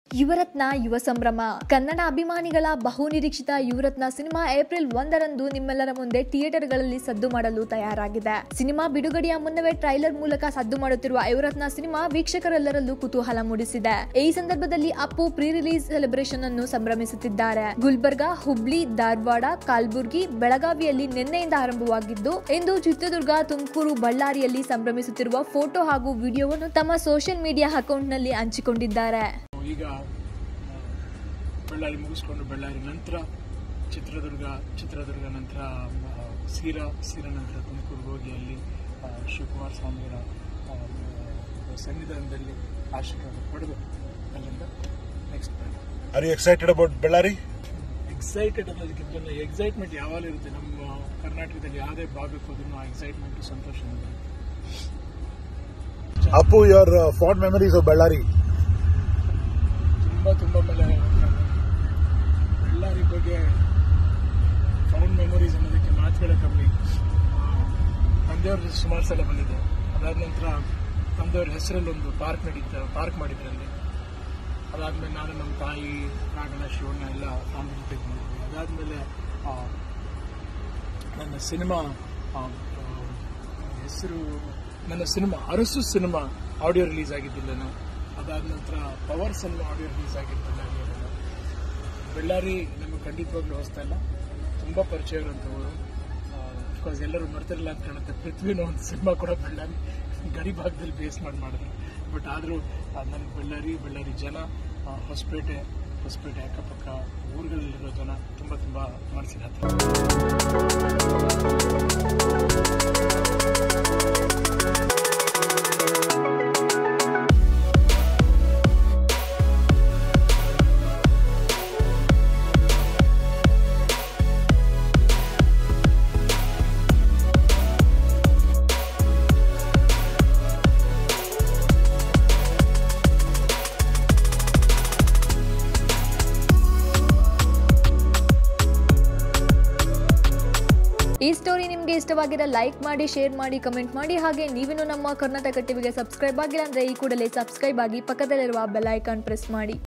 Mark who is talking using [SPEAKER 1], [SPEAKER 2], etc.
[SPEAKER 1] ಯುವರತ್ನ ಯುವ ಸಂಭ್ರಮ ಕನ್ನಡ ಅಭಿಮಾನಿಗಳ ಬಹುನಿರೀಕ್ಷಿತ ಯುವರತ್ನ ಸಿನಿಮಾ ಏಪ್ರಿಲ್ ಒಂದರಂದು ನಿಮ್ಮೆಲ್ಲರ ಮುಂದೆ ಥಿಯೇಟರ್ಗಳಲ್ಲಿ ಸದ್ದು ಮಾಡಲು ತಯಾರಾಗಿದೆ ಸಿನಿಮಾ ಬಿಡುಗಡೆಯ ಮುನ್ನವೇ ಟ್ರೈಲರ್ ಮೂಲಕ ಸದ್ದು ಮಾಡುತ್ತಿರುವ ಯುವರತ್ನ ಸಿನಿಮಾ ವೀಕ್ಷಕರೆಲ್ಲರಲ್ಲೂ ಕುತೂಹಲ ಮೂಡಿಸಿದೆ ಈ ಸಂದರ್ಭದಲ್ಲಿ ಅಪ್ಪು ಪ್ರೀ ರಿಲೀಸ್ ಸೆಲೆಬ್ರೇಷನ್ ಅನ್ನು ಸಂಭ್ರಮಿಸುತ್ತಿದ್ದಾರೆ ಗುಲ್ಬರ್ಗಾ ಹುಬ್ಳಿ ಧಾರವಾಡ ಕಲಬುರ್ಗಿ ಬೆಳಗಾವಿಯಲ್ಲಿ ನಿನ್ನೆಯಿಂದ ಆರಂಭವಾಗಿದ್ದು ಇಂದು ಚಿತ್ರದುರ್ಗ ತುಮಕೂರು ಬಳ್ಳಾರಿಯಲ್ಲಿ ಸಂಭ್ರಮಿಸುತ್ತಿರುವ ಫೋಟೋ ಹಾಗೂ ವಿಡಿಯೋವನ್ನು ತಮ್ಮ ಸೋಷಿಯಲ್ ಮೀಡಿಯಾ ಅಕೌಂಟ್ನಲ್ಲಿ ಹಂಚಿಕೊಂಡಿದ್ದಾರೆ
[SPEAKER 2] ಈಗ ಆ, ಬಳ್ಳಾರಿ ಮುಗಿಸ್ಕೊಂಡು ಬಳ್ಳಾರಿ ನಂತರ ಚಿತ್ರದುರ್ಗ ಚಿತ್ರದುರ್ಗ ನಂತರ ಆ, ಸೀರಾ ಸೀರಾ ನಂತರ ತುಮಕೂರಿಗೆ ಹೋಗಿ ಅಲ್ಲಿ ಆ, ಶಿವಕುಮಾರ ಸ್ವಾಮಿಗಳ ಆ, ಆ, ಸನ್ನಿಧಾನದಲ್ಲಿ ಆಶೀರ್ವಾದ ಪಡೆದು ಅಲ್ಲಿಂದ next
[SPEAKER 3] Are you excited about Bellary?
[SPEAKER 2] Excited ಅನ್ನೋದಕ್ಕಿಂತ ಎಕ್ಸೈಟ್ಮೆಂಟ್ ಯಾವಾಗಲೂ ಇರುತ್ತೆ ನಮ್ಮ ಕರ್ನಾಟಕದಲ್ಲಿ ಯಾವುದೇ ಭಾಗಕ್ಕೆ ಹೋದ್ರೂ ಆ ಎಕ್ಸೈಟ್ಮೆಂಟ್ ಸಂತೋಷ ಇರುತ್ತೆ.
[SPEAKER 3] Appu, your uh, fond memories of Bellary.
[SPEAKER 2] ತುಂಬ ತುಂಬ ಆಮೇಲೆ ಬಳ್ಳಾರಿ ಬಗ್ಗೆ ಫೌಂಡ್ ಮೆಮೊರೀಸ್ ಅನ್ನೋದಕ್ಕೆ ಮಾತುಗಳೇ ಕಮ್ಮಿ ಆ, ತಂದೆಯವ್ರ ಸುಮಾರು ಸಲ ಬಂದಿದೆ ಅದಾದ ನಂತರ ತಂದೆಯವ್ರ ಹೆಸರಲ್ಲಿ ಒಂದು ಪಾರ್ಕ್ ನಡೀತ ಪಾರ್ಕ್ ಮಾಡಿದ್ರಲ್ಲಿ ಅದಾದ್ಮೇಲೆ ನಾನು ನಮ್ಮ ತಾಯಿ ನಾಗಣ್ಣ ಶಿವಣ್ಣ ಎಲ್ಲ ಫ್ಯಾಮಿಲಿ ಜೊತೆಗೆ ಬಂದಿದ್ವಿ ಅದಾದಮೇಲೆ ನನ್ನ ಸಿನಿಮಾ ಆ, ಆ, ಹೆಸರು ನನ್ನ cinema Arasu cinema audio release ಆಗಿದ್ದಿಲ್ಲ ಅದಾದ ನಂತರ ಪವರ್ ಸಿನಿಮಾ ಆಡಿಯೋ ರಿಲೀಸ್ ಆಗಿರ್ತಿಲ್ಲ ಅಲ್ಲಿರಲ್ಲ. ಬಳ್ಳಾರಿ ನಮಗೆ ಖಂಡಿತವಾಗ್ಲೂ ಹೊಸ್ತಾ ಇಲ್ಲ ತುಂಬ ಪರಿಚಯ ಇರುವಂಥವರು ಬಿಕಾಸ್ ಎಲ್ಲರೂ ಮರ್ತಿರಲ್ಲ ಅಂತ ಕಾಣುತ್ತೆ ಪೃಥ್ವಿನ ಒಂದು ಸಿನಿಮಾ ಕೂಡ ಬಳ್ಳಾರಿ ಗಡಿ ಭಾಗದಲ್ಲಿ ಬೇಸ್ ಮಾಡಿ ಮಾಡಿದ್ರು ಬಟ್ ಆದರೂ ನನಗೆ ಬಳ್ಳಾರಿ ಬಳ್ಳಾರಿ ಜನ ಆ, ಹೊಸಪೇಟೆ ಹೊಸಪೇಟೆ ಅಕ್ಕಪಕ್ಕ ಊರುಗಳಲ್ಲಿರೋ ಜನ ತುಂಬ ತುಂಬ ಮನಸ್ಸಿನ ಹತ್ರ
[SPEAKER 1] ಈ ಸ್ಟೋರಿ ನಿಮಗೆ ಇಷ್ಟವಾಗಿದ್ರೆ ಲೈಕ್ ಮಾಡಿ ಶೇರ್ ಮಾಡಿ ಕಮೆಂಟ್ ಮಾಡಿ ಹಾಗೆ ನೀವಿನ್ನು ನಮ್ಮ ಕರ್ನಾಟಕ ಟಿವಿಗೆ ಸಬ್ಸ್ಕ್ರೈಬ್ ಆಗಿಲ್ಲ ಅಂದ್ರೆ ಈ ಕೂಡಲೇ ಸಬ್ಸ್ಕ್ರೈಬ್ ಆಗಿ ಪಕ್ಕದಲ್ಲಿರುವ ಬೆಲ್ ಐಕಾನ್ ಪ್ರೆಸ್ ಮಾಡಿ